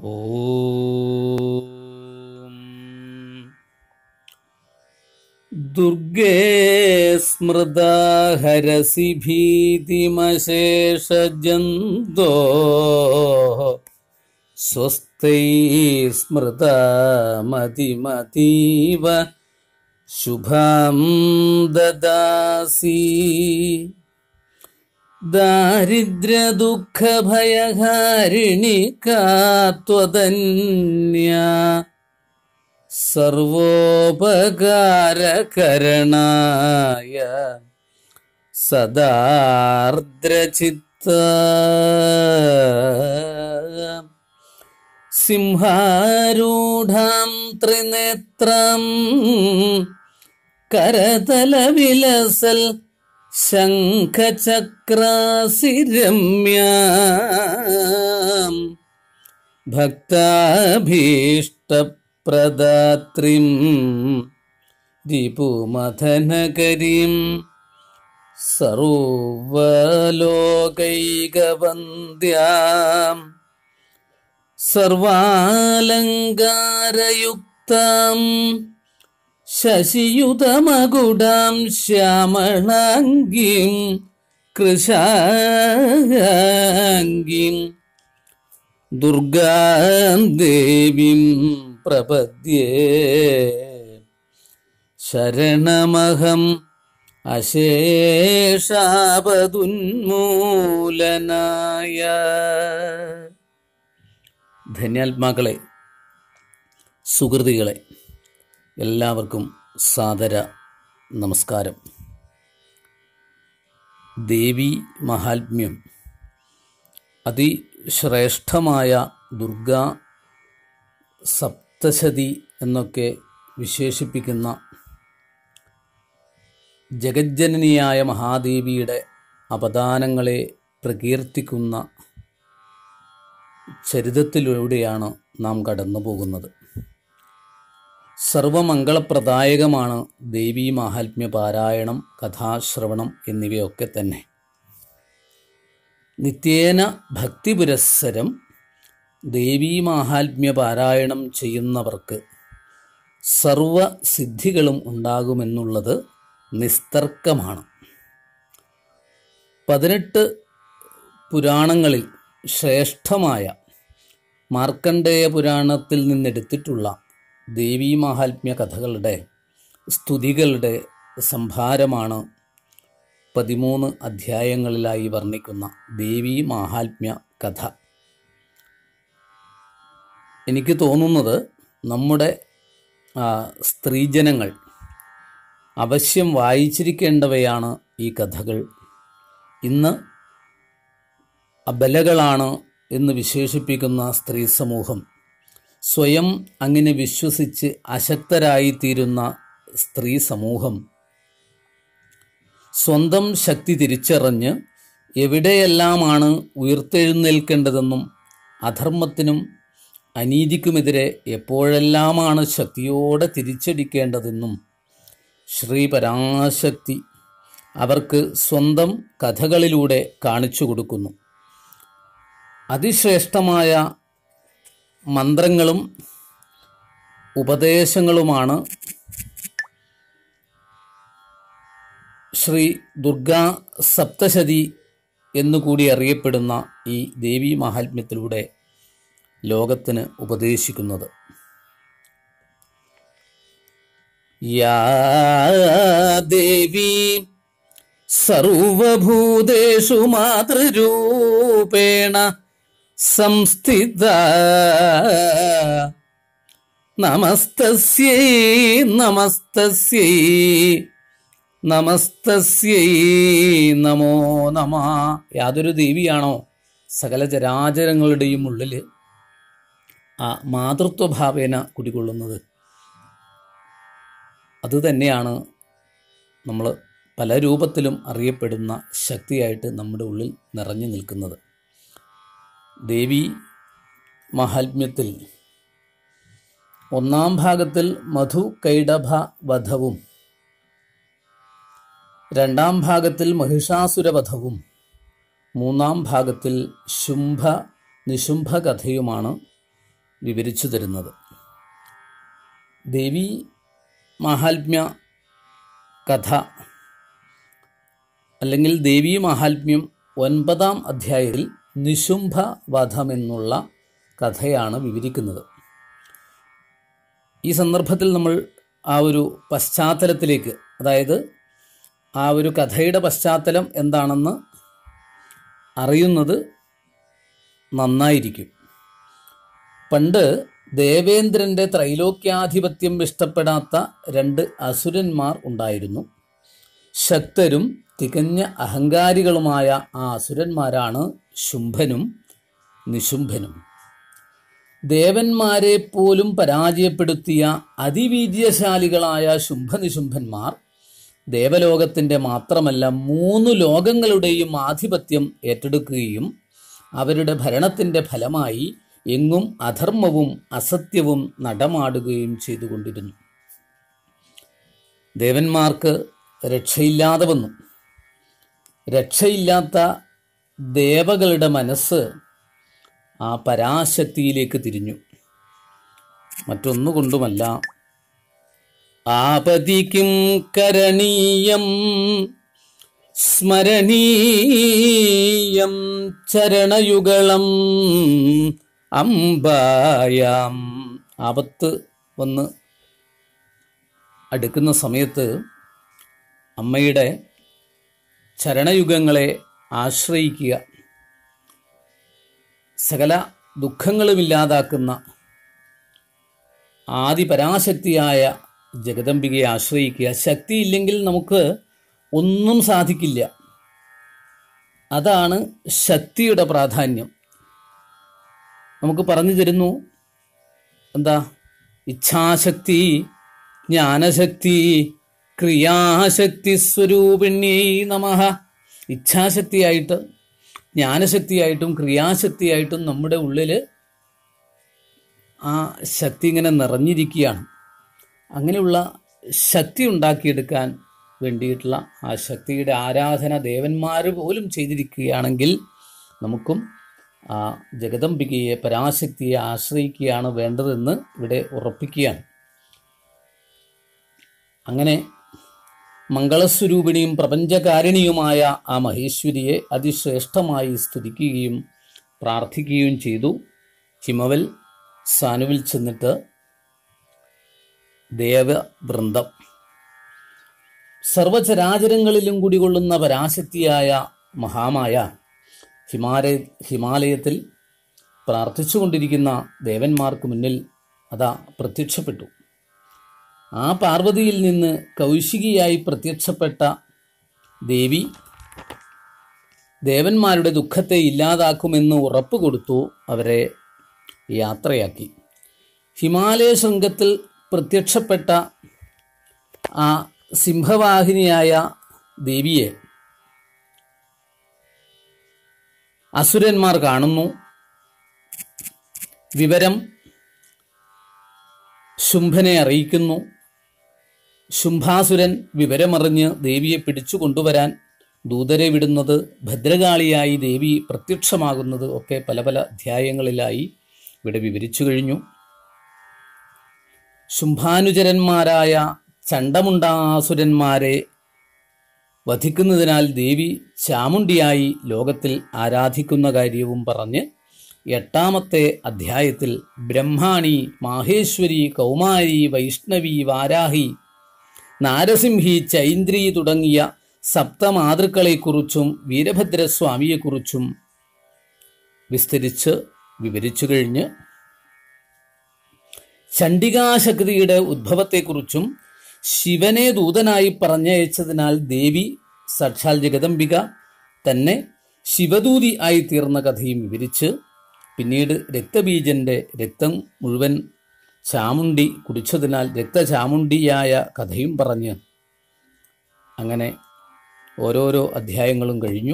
ഓം ദുർഗേ സ്മൃത ഹരസി ഭീതിമശേഷജന്തോ സ്വസ്ഥൈ സ്മൃത മതിമതീവ ശുഭം ദദാസി ദാരിദ്ര്യദുഃഖഭയഹാരിണി കാത്വതന്യ സർവോപകാരകരണായ സദാർദ്രചിത്ത സിംഹാരൂഢാം ത്രിനേത്രം കരതലവിലസൽ ശംഖചക്രാസിരമ്യാം ഭക്താഭീഷ്ടപ്രദാത്രിം രിപുമഥനകരിം സർവലോകൈകവന്ദ്യാം സർവാലങ്കാരയുക്താം ശശിയുതമകുടാം ശ്യാമളാംഗീം കൃശാംഗീം ദുർഗാം ദേവീം പ്രപദ്യേ ശരണമഹം അശേഷാപതുന്മൂലനായ ധന്യാത്മാക്കളെ സുഹൃതികളെ എല്ലാവർക്കും സാദര നമസ്കാരം ദേവി മഹാത്മ്യം അതിശ്രേഷ്ഠമായ ദുർഗാ സപ്തശതി എന്നൊക്കെ വിശേഷിപ്പിക്കുന്ന ജഗജ്ജനനിയായ മഹാദേവിയുടെ അവദാനങ്ങളെ പ്രകീർത്തിക്കുന്ന ചരിതത്തിലൂടെയാണ് നാം കടന്നു പോകുന്നത് സർവമംഗളപ്രദായകമാണ് ദേവീ മാഹാത്മ്യ പാരായണം കഥാശ്രവണം എന്നിവയൊക്കെ തന്നെ നിത്യേന ഭക്തിപുരസ്സരം ദേവീ മാഹാത്മ്യ പാരായണം ചെയ്യുന്നവർക്ക് സർവസിദ്ധികളും ഉണ്ടാകുമെന്നുള്ളത് നിസ്തർക്കമാണ് പതിനെട്ട് പുരാണങ്ങളിൽ ശ്രേഷ്ഠമായ മാർക്കണ്ഡേയ പുരാണത്തിൽ നിന്നെടുത്തിട്ടുള്ള ദേവീ മാഹാത്മ്യ കഥകളുടെ സ്തുതികളുടെ സംഭാരമാണ് പതിമൂന്ന് അധ്യായങ്ങളിലായി വർണ്ണിക്കുന്ന ദേവീ മാഹാത്മ്യ കഥ എനിക്ക് തോന്നുന്നത് നമ്മുടെ ആ, സ്ത്രീജനങ്ങൾ അവശ്യം വായിച്ചിരിക്കേണ്ടവയാണ് ഈ കഥകൾ ഇന്ന് അബലകളാണ് എന്ന് വിശേഷിപ്പിക്കുന്ന സ്ത്രീ സമൂഹം സ്വയം അങ്ങനെ വിശ്വസിച്ച് അശക്തരായിത്തീരുന്ന സ്ത്രീ സമൂഹം സ്വന്തം ശക്തി തിരിച്ചറിഞ്ഞ് എവിടെയെല്ലാമാണ് ഉയർത്തെഴുന്നേൽക്കേണ്ടതെന്നും അധർമ്മത്തിനും അനീതിക്കുമെതിരെ എപ്പോഴെല്ലാമാണ് ശക്തിയോടെ തിരിച്ചടിക്കേണ്ടതെന്നും ശ്രീ പരാശക്തി അവർക്ക് സ്വന്തം കഥകളിലൂടെ കാണിച്ചു കൊടുക്കുന്നു അതിശ്രേഷ്ഠമായ മന്ത്രങ്ങളും ഉപദേശങ്ങളുമാണ് ശ്രീ ദുർഗാ സപ്തശതി എന്നുകൂടി അറിയപ്പെടുന്ന ഈ ദേവീ മാഹാത്മ്യത്തിലൂടെ ലോകത്തിന് ഉപദേശിക്കുന്നത് യാ ദേവി സർവഭൂതേഷു മാതൃരൂപേണ സംസ്ഥിത നമസ്തസ്യൈ നമസ്തസ്യൈ നമസ്തസ്യൈ നമോ നമ യാതൊരു ദേവിയാണോ സകല ചരാചരങ്ങളുടെയും ഉള്ളിൽ ആ മാതൃത്വഭാവേന കുടികൊള്ളുന്നത് അതുതന്നെയാണ് നമ്മൾ പല രൂപത്തിലും അറിയപ്പെടുന്ന ശക്തിയായിട്ട് നമ്മുടെ ഉള്ളിൽ നിറഞ്ഞു നിൽക്കുന്നത് ദേവി മഹാത്മ്യത്തിൽ ഒന്നാം ഭാഗത്തിൽ മധു കൈഡഭ വധവും രണ്ടാം ഭാഗത്തിൽ മഹിഷാസുരവധവും മൂന്നാം ഭാഗത്തിൽ ശുംഭ നിശുംഭ കഥയുമാണ് വിവരിച്ചു തരുന്നത് ദേവി മാഹാത്മ്യ കഥ അല്ലെങ്കിൽ ദേവി മാഹാത്മ്യം ഒൻപതാം അധ്യായത്തിൽ നിശുംഭ വധമെന്നുള്ള കഥയാണ് വിവരിക്കുന്നത് ഈ സന്ദർഭത്തിൽ നമ്മൾ ആ ഒരു പശ്ചാത്തലത്തിലേക്ക് അതായത് ആ ഒരു കഥയുടെ പശ്ചാത്തലം എന്താണെന്ന് അറിയുന്നത് നന്നായിരിക്കും പണ്ട് ദേവേന്ദ്രൻ്റെ ത്രൈലോക്യാധിപത്യം ഇഷ്ടപ്പെടാത്ത രണ്ട് അസുരന്മാർ ഉണ്ടായിരുന്നു ശക്തരും തികഞ്ഞ അഹങ്കാരികളുമായ ആ അസുരന്മാരാണ് ശുംഭനും നിശുംഭനും ദേവന്മാരെ പോലും പരാജയപ്പെടുത്തിയ അതിവീര്യശാലികളായ ശുംഭനിശുംഭന്മാർ ദേവലോകത്തിൻ്റെ മാത്രമല്ല മൂന്ന് ലോകങ്ങളുടെയും ആധിപത്യം ഏറ്റെടുക്കുകയും അവരുടെ ഭരണത്തിൻ്റെ ഫലമായി എങ്ങും അധർമ്മവും അസത്യവും നടമാടുകയും ചെയ്തുകൊണ്ടിരുന്നു ദേവന്മാർക്ക് രക്ഷയില്ലാതെ വന്നു രക്ഷയില്ലാത്ത ദേവകളുടെ മനസ്സ് ആ പരാശക്തിയിലേക്ക് തിരിഞ്ഞു മറ്റൊന്നുകൊണ്ടുമല്ല ആപതിക്കും കരണീയം സ്മരണീയം ചരണയുഗളം അമ്പായാം ആപത്ത് വന്ന് അടുക്കുന്ന സമയത്ത് അമ്മയുടെ ചരണയുഗങ്ങളെ ആശ്രയിക്കുക സകല ദുഃഖങ്ങളും ഇല്ലാതാക്കുന്ന ആദിപരാശക്തിയായ ജഗദംബികയെ ആശ്രയിക്കുക ശക്തിയില്ലെങ്കിൽ നമുക്ക് ഒന്നും സാധിക്കില്ല അതാണ് ശക്തിയുടെ പ്രാധാന്യം നമുക്ക് പറഞ്ഞു തരുന്നു എന്താ ഇച്ഛാശക്തി ജ്ഞാനശക്തി ക്രിയാശക്തി സ്വരൂപിണ്യൈ നമഃ ഇച്ഛാശക്തിയായിട്ട് ജ്ഞാനശക്തിയായിട്ടും ക്രിയാശക്തിയായിട്ടും നമ്മുടെ ഉള്ളിൽ ആ ശക്തി ഇങ്ങനെ നിറഞ്ഞിരിക്കുകയാണ് അങ്ങനെയുള്ള ശക്തി ഉണ്ടാക്കിയെടുക്കാൻ വേണ്ടിയിട്ടുള്ള ആ ശക്തിയുടെ ആരാധന ദേവന്മാർ പോലും ചെയ്തിരിക്കുകയാണെങ്കിൽ നമുക്കും ആ ജഗദംബികയെ പരാശക്തിയെ ആശ്രയിക്കുകയാണ് വേണ്ടതെന്ന് ഇവിടെ ഉറപ്പിക്കുകയാണ് അങ്ങനെ മംഗളസ്വരൂപിണിയും പ്രപഞ്ചകാരിണിയുമായ ആ മഹേശ്വരിയെ അതിശ്രേഷ്ഠമായി സ്തുതിക്കുകയും പ്രാർത്ഥിക്കുകയും ചെയ്തു ഹിമവൽ സാനുവിൽ ചെന്നിട്ട് ദേവവൃന്ദം സർവചരാചരങ്ങളിലും കുടികൊള്ളുന്ന പരാശക്തിയായ മഹാമായ ഹിമാലയ ഹിമാലയത്തിൽ പ്രാർത്ഥിച്ചുകൊണ്ടിരിക്കുന്ന ദേവന്മാർക്ക് മുന്നിൽ അതാ പ്രത്യക്ഷപ്പെട്ടു ആ പാർവതിയിൽ നിന്ന് കൗശികിയായി പ്രത്യക്ഷപ്പെട്ട ദേവി ദേവന്മാരുടെ ദുഃഖത്തെ ഇല്ലാതാക്കുമെന്ന് ഉറപ്പ് കൊടുത്തു അവരെ യാത്രയാക്കി ഹിമാലയ ശൃംഗത്തിൽ പ്രത്യക്ഷപ്പെട്ട ആ സിംഹവാഹിനിയായ ദേവിയെ അസുരന്മാർ കാണുന്നു വിവരം ശുംഭനെ അറിയിക്കുന്നു ശുംഭാസുരൻ വിവരമറിഞ്ഞ് ദേവിയെ പിടിച്ചു കൊണ്ടുവരാൻ ദൂതരെ വിടുന്നത് ഭദ്രകാളിയായി ദേവി പ്രത്യക്ഷമാകുന്നത് ഒക്കെ പല പല അധ്യായങ്ങളിലായി ഇവിടെ വിവരിച്ചു കഴിഞ്ഞു ശുംഭാനുചരന്മാരായ ചണ്ടമുണ്ടാസുരന്മാരെ വധിക്കുന്നതിനാൽ ദേവി ചാമുണ്ടിയായി ലോകത്തിൽ ആരാധിക്കുന്ന കാര്യവും പറഞ്ഞ് എട്ടാമത്തെ അധ്യായത്തിൽ ബ്രഹ്മാണി മാഹേശ്വരി കൗമാരി വൈഷ്ണവി വാരാഹി നാരസിംഹി ചൈന്ദ്രി തുടങ്ങിയ സപ്തമാതൃക്കളെക്കുറിച്ചും വീരഭദ്രസ്വാമിയെക്കുറിച്ചും വിസ്തരിച്ച് വിവരിച്ചു കഴിഞ്ഞ് ചണ്ഡികാശക്തിയുടെ ഉദ്ഭവത്തെക്കുറിച്ചും ശിവനെ ദൂതനായി പറഞ്ഞയച്ചതിനാൽ ദേവി സാക്ഷാൽ ജഗദംബിക തന്നെ ശിവദൂതി ആയി തീർന്ന കഥയും വിവരിച്ച് പിന്നീട് രക്തബീജന്റെ രക്തം മുഴുവൻ ചാമുണ്ടി കുടിച്ചതിനാൽ രക്തചാമുണ്ടിയായ കഥയും പറഞ്ഞ് അങ്ങനെ ഓരോരോ അധ്യായങ്ങളും കഴിഞ്ഞു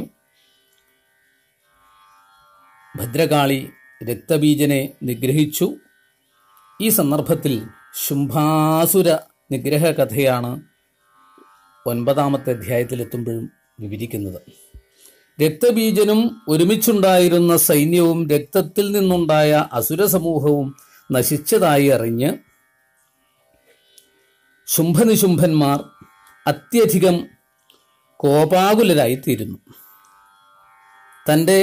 ഭദ്രകാളി രക്തബീജനെ നിഗ്രഹിച്ചു ഈ സന്ദർഭത്തിൽ ശുംഭാസുര നിഗ്രഹ കഥയാണ് ഒൻപതാമത്തെ അധ്യായത്തിലെത്തുമ്പോഴും വിവരിക്കുന്നത് രക്തബീജനും ഒരുമിച്ചുണ്ടായിരുന്ന സൈന്യവും രക്തത്തിൽ നിന്നുണ്ടായ അസുര സമൂഹവും നശിച്ചതായി അറിഞ്ഞ് ശുംഭനിശുംഭന്മാർ അത്യധികം കോപാകുലരായിത്തീരുന്നു തൻ്റെ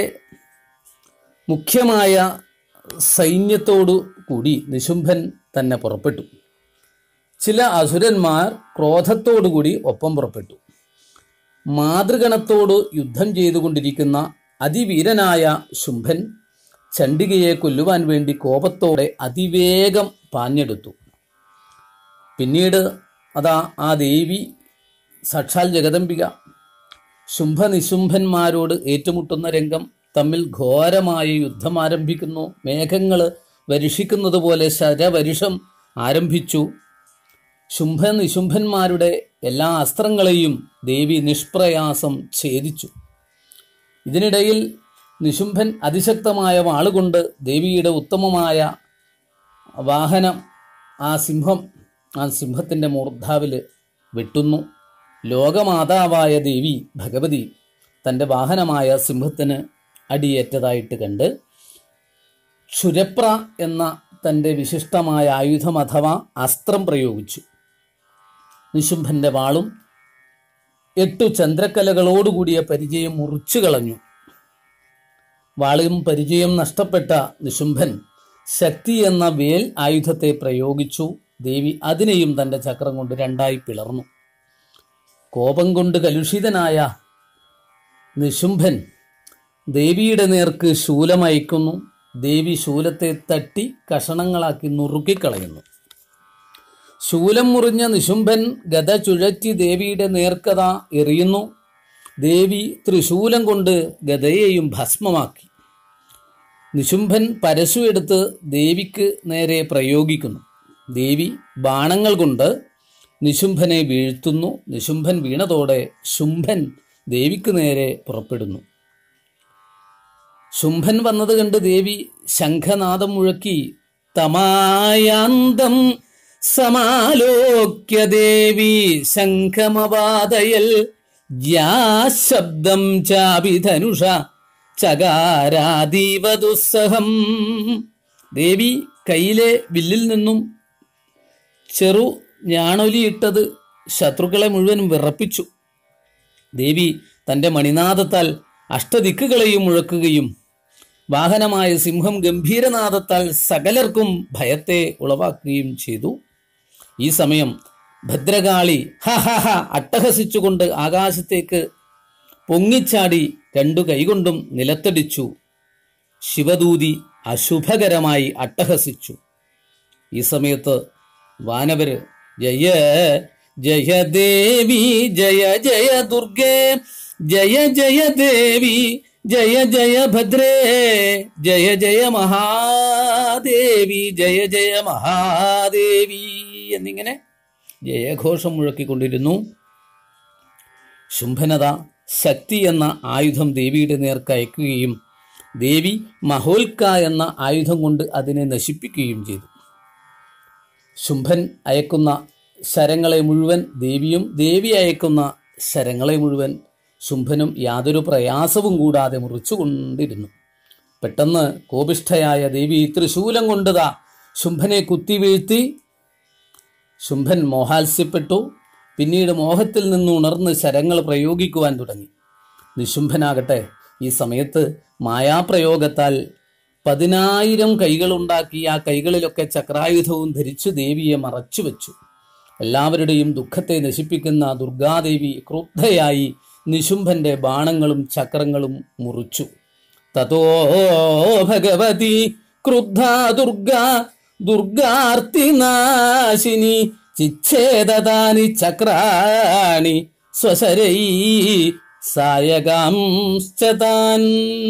മുഖ്യമായ സൈന്യത്തോടു കൂടി നിശുംഭൻ തന്നെ പുറപ്പെട്ടു ചില അസുരന്മാർ ക്രോധത്തോടുകൂടി ഒപ്പം പുറപ്പെട്ടു മാതൃഗണത്തോട് യുദ്ധം ചെയ്തുകൊണ്ടിരിക്കുന്ന അതിവീരനായ ശുംഭൻ ചണ്ഡികയെ കൊല്ലുവാൻ വേണ്ടി കോപത്തോടെ അതിവേഗം പാഞ്ഞെടുത്തു പിന്നീട് അതാ ആ ദേവി സാക്ഷാൽ ജഗദംബിക ശുംഭനിശുംഭന്മാരോട് ഏറ്റുമുട്ടുന്ന രംഗം തമ്മിൽ ഘോരമായ യുദ്ധം ആരംഭിക്കുന്നു മേഘങ്ങൾ വരുഷിക്കുന്നത് പോലെ ശരവരുഷം ആരംഭിച്ചു ശുംഭനിശുംഭന്മാരുടെ എല്ലാ അസ്ത്രങ്ങളെയും ദേവി നിഷ്പ്രയാസം ഛേദിച്ചു ഇതിനിടയിൽ നിശുംഭൻ അതിശക്തമായ വാളുകൊണ്ട് ദേവിയുടെ ഉത്തമമായ വാഹനം ആ സിംഹം ആ സിംഹത്തിൻ്റെ മൂർധാവിൽ വെട്ടുന്നു ലോകമാതാവായ ദേവി ഭഗവതി തൻ്റെ വാഹനമായ സിംഹത്തിന് അടിയേറ്റതായിട്ട് കണ്ട് ക്ഷുരപ്ര എന്ന തൻ്റെ വിശിഷ്ടമായ ആയുധം അഥവാ അസ്ത്രം പ്രയോഗിച്ചു നിശുംഭന്റെ വാളും എട്ടു ചന്ദ്രക്കലകളോടുകൂടിയ പരിചയം മുറിച്ചു കളഞ്ഞു വാളും പരിചയം നഷ്ടപ്പെട്ട നിശുംഭൻ ശക്തി എന്ന വേൽ ആയുധത്തെ പ്രയോഗിച്ചു ദേവി അതിനെയും തൻ്റെ ചക്രം കൊണ്ട് രണ്ടായി പിളർന്നു കോപം കൊണ്ട് കലുഷിതനായ നിശുംഭൻ ദേവിയുടെ നേർക്ക് ശൂലമയക്കുന്നു ദേവി ശൂലത്തെ തട്ടി കഷണങ്ങളാക്കി നുറുക്കിക്കളയുന്നു ശൂലം മുറിഞ്ഞ നിശുംഭൻ ഗത ചുഴറ്റി ദേവിയുടെ നേർക്കത എറിയുന്നു ദേവി ത്രിശൂലം കൊണ്ട് ഗതയെയും ഭസ്മമാക്കി നിശുംഭൻ പരശു എടുത്ത് ദേവിക്ക് നേരെ പ്രയോഗിക്കുന്നു ദേവി ബാണങ്ങൾ കൊണ്ട് നിശുംഭനെ വീഴ്ത്തുന്നു നിശുംഭൻ വീണതോടെ ശുംഭൻ ദേവിക്ക് നേരെ പുറപ്പെടുന്നു ശുംഭൻ വന്നത് കണ്ട് ദേവി ശംഖനാദം മുഴക്കി തമായാന്തം സമാലോക്യ ദേവി ശംഖമവാദയൽ ശബ്ദം ചാപിധനുഷ ചകാരാദീവ ദുസ്സഹം ദേവി കയ്യിലെ വില്ലിൽ നിന്നും ചെറു ഞാണൊലിയിട്ടത് ശത്രുക്കളെ മുഴുവൻ വിറപ്പിച്ചു ദേവി തൻ്റെ മണിനാദത്താൽ അഷ്ടദിക്കുകളെയും മുഴക്കുകയും വാഹനമായ സിംഹം ഗംഭീരനാദത്താൽ സകലർക്കും ഭയത്തെ ഉളവാക്കുകയും ചെയ്തു ഈ സമയം ഭദ്രകാളി ഹ ഹ ഹ അട്ടഹസിച്ചുകൊണ്ട് ആകാശത്തേക്ക് പൊങ്ങിച്ചാടി രണ്ടു കൈകൊണ്ടും നിലത്തടിച്ചു ശിവദൂതി അശുഭകരമായി അട്ടഹസിച്ചു ഈ സമയത്ത് വാനവര് ജയ ജയ ദേവി ജയ ജയ ദുർഗേ ജയ ജയ ദേവി ജയ ജയ ഭദ്രേ ജയ ജയ മഹാദേവി ജയ ജയ മഹാദേവി എന്നിങ്ങനെ ജയഘോഷം മുഴക്കിക്കൊണ്ടിരുന്നു ശുംഭനത ശക്തി എന്ന ആയുധം ദേവിയുടെ നേർക്ക് അയക്കുകയും ദേവി മഹോൽക്ക എന്ന ആയുധം കൊണ്ട് അതിനെ നശിപ്പിക്കുകയും ചെയ്തു ശുംഭൻ അയക്കുന്ന ശരങ്ങളെ മുഴുവൻ ദേവിയും ദേവി അയക്കുന്ന ശരങ്ങളെ മുഴുവൻ ശുംഭനും യാതൊരു പ്രയാസവും കൂടാതെ മുറിച്ചുകൊണ്ടിരുന്നു പെട്ടെന്ന് കോപിഷ്ഠയായ ദേവി ത്രിശൂലം കൊണ്ടുതാ ശുംഭനെ കുത്തിവീഴ്ത്തി ശുംഭൻ മോഹാത്സ്യപ്പെട്ടു പിന്നീട് മോഹത്തിൽ നിന്ന് ഉണർന്ന് ശരങ്ങൾ പ്രയോഗിക്കുവാൻ തുടങ്ങി നിശുംഭനാകട്ടെ ഈ സമയത്ത് മായാപ്രയോഗത്താൽ പതിനായിരം കൈകളുണ്ടാക്കി ആ കൈകളിലൊക്കെ ചക്രായുധവും ധരിച്ചു ദേവിയെ മറച്ചു വെച്ചു എല്ലാവരുടെയും ദുഃഖത്തെ നശിപ്പിക്കുന്ന ദുർഗാദേവി ക്രുദ്ധയായി നിശുംഭന്റെ ബാണങ്ങളും ചക്രങ്ങളും മുറിച്ചു തതോ ഭഗവതി ക്രുദ്ധ ദുർഗ ദുർഗാർത്തിനാശിനി ചിച്ഛേദാനി ചക്രാണി സ്വശരൈ സായകാംശ്ചതാൻ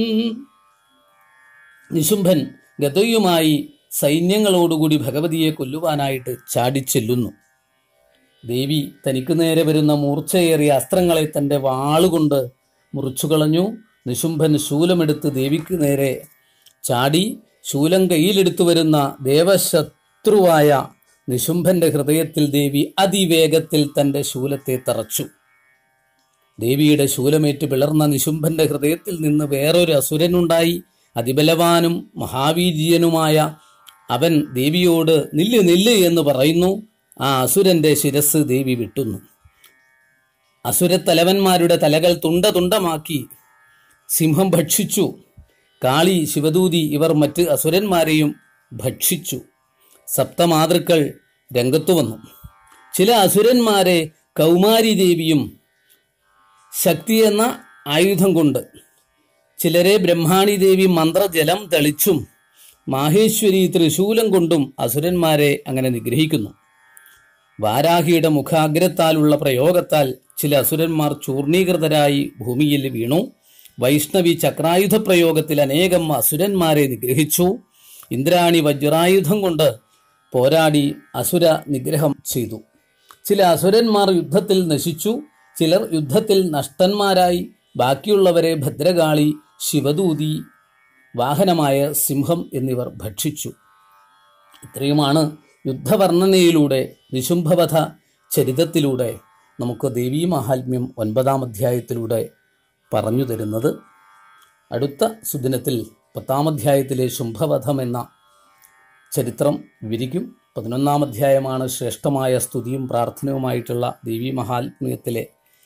നിശുംഭൻ ഗതയുമായി സൈന്യങ്ങളോടുകൂടി ഭഗവതിയെ കൊല്ലുവാനായിട്ട് ചാടിച്ചെല്ലുന്നു ദേവി തനിക്ക് നേരെ വരുന്ന മൂർച്ചയേറിയ അസ്ത്രങ്ങളെ തൻ്റെ വാളുകൊണ്ട് മുറിച്ചുകളഞ്ഞു നിശുംഭൻ ശൂലമെടുത്ത് ദേവിക്ക് നേരെ ചാടി ശൂലം കയ്യിലെടുത്തു വരുന്ന ദേവശത്രുവായ നിശുംഭന്റെ ഹൃദയത്തിൽ ദേവി അതിവേഗത്തിൽ തൻ്റെ ശൂലത്തെ തറച്ചു ദേവിയുടെ ശൂലമേറ്റ് പിളർന്ന നിശുംഭന്റെ ഹൃദയത്തിൽ നിന്ന് വേറൊരു അസുരനുണ്ടായി അതിബലവാനും മഹാവീര്യനുമായ അവൻ ദേവിയോട് നില്ല് നില്ല് എന്ന് പറയുന്നു ആ അസുരന്റെ ശിരസ് ദേവി വിട്ടുന്നു അസുരത്തലവന്മാരുടെ തലകൾ തുണ്ട തുണ്ടമാക്കി സിംഹം ഭക്ഷിച്ചു കാളി ശിവദൂതി ഇവർ മറ്റ് അസുരന്മാരെയും ഭക്ഷിച്ചു സപ്തമാതൃക്കൾ രംഗത്തു വന്നു ചില അസുരന്മാരെ കൗമാരി ദേവിയും ശക്തി എന്ന ആയുധം കൊണ്ട് ചിലരെ ബ്രഹ്മാണി ദേവി മന്ത്രജലം തെളിച്ചും മാഹേശ്വരി ത്രിശൂലം കൊണ്ടും അസുരന്മാരെ അങ്ങനെ നിഗ്രഹിക്കുന്നു വാരാഹിയുടെ മുഖാഗ്രത്താലുള്ള പ്രയോഗത്താൽ ചില അസുരന്മാർ ചൂർണീകൃതരായി ഭൂമിയിൽ വീണു വൈഷ്ണവി ചക്രായുധ പ്രയോഗത്തിൽ അനേകം അസുരന്മാരെ നിഗ്രഹിച്ചു ഇന്ദ്രാണി വജ്രായുധം കൊണ്ട് പോരാടി അസുര നിഗ്രഹം ചെയ്തു ചില അസുരന്മാർ യുദ്ധത്തിൽ നശിച്ചു ചിലർ യുദ്ധത്തിൽ നഷ്ടന്മാരായി ബാക്കിയുള്ളവരെ ഭദ്രകാളി ശിവദൂതി വാഹനമായ സിംഹം എന്നിവർ ഭക്ഷിച്ചു ഇത്രയുമാണ് യുദ്ധവർണ്ണനയിലൂടെ നിശുംഭവധ ചരിതത്തിലൂടെ നമുക്ക് ദേവീ മഹാത്മ്യം ഒൻപതാം അധ്യായത്തിലൂടെ പറഞ്ഞു തരുന്നത് അടുത്ത സുദിനത്തിൽ പത്താം അധ്യായത്തിലെ ശുംഭവധം എന്ന ചരിത്രം വിവരിക്കും പതിനൊന്നാം അധ്യായമാണ് ശ്രേഷ്ഠമായ സ്തുതിയും പ്രാർത്ഥനയുമായിട്ടുള്ള ദേവീ മഹാത്മ്യത്തിലെ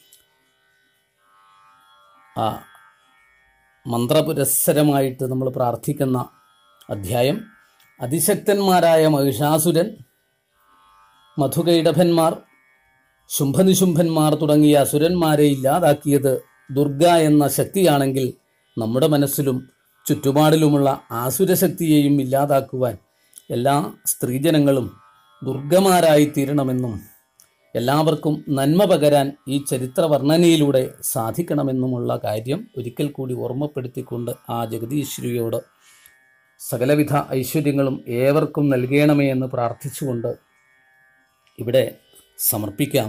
ആ മന്ത്രപുരസ്സരമായിട്ട് നമ്മൾ പ്രാർത്ഥിക്കുന്ന അധ്യായം അതിശക്തന്മാരായ മഹിഷാസുരൻ മധുകൈടഭന്മാർ ശുംഭനിശുംഭന്മാർ തുടങ്ങിയ അസുരന്മാരെ ഇല്ലാതാക്കിയത് ദുർഗ എന്ന ശക്തിയാണെങ്കിൽ നമ്മുടെ മനസ്സിലും ചുറ്റുപാടിലുമുള്ള ആസുരശക്തിയെയും ഇല്ലാതാക്കുവാൻ എല്ലാ സ്ത്രീജനങ്ങളും ദുർഗമാരായി തീരണമെന്നും എല്ലാവർക്കും നന്മ പകരാൻ ഈ ചരിത്ര വർണ്ണനയിലൂടെ സാധിക്കണമെന്നുമുള്ള കാര്യം ഒരിക്കൽ കൂടി ഓർമ്മപ്പെടുത്തിക്കൊണ്ട് ആ ജഗദീശ്വരിയോട് സകലവിധ ഐശ്വര്യങ്ങളും ഏവർക്കും നൽകണമേ എന്ന് പ്രാർത്ഥിച്ചുകൊണ്ട് ഇവിടെ സമർപ്പിക്കാം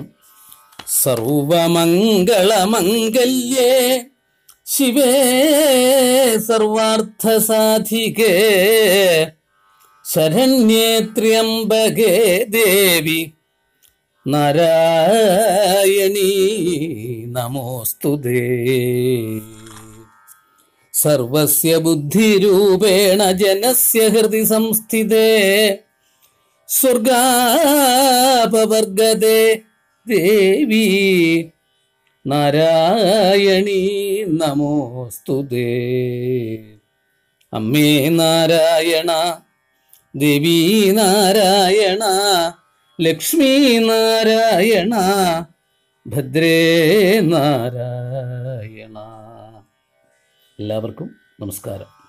സർവമംഗളമംഗല്യേ ശിവേ സർവാർത്ഥസാധികേ ശരണ്യേ ത്ര്യംബകേ ദേവി നാരായണീ നമോസ്തുതേ സർവസ്യ ബുദ്ധിരൂപേണ ജനസ്യ ഹൃദി സംസ്ഥിതേ സ്വർഗാപവർഗതേ ദേവി നാരായണീ നമോസ്തുതേ അമ്മേ നാരായണ ദേവി നാരായണ ലക്ഷ്മി നാരായണ ഭദ്രേ നാരായണ എല്ലാവർക്കും നമസ്കാരം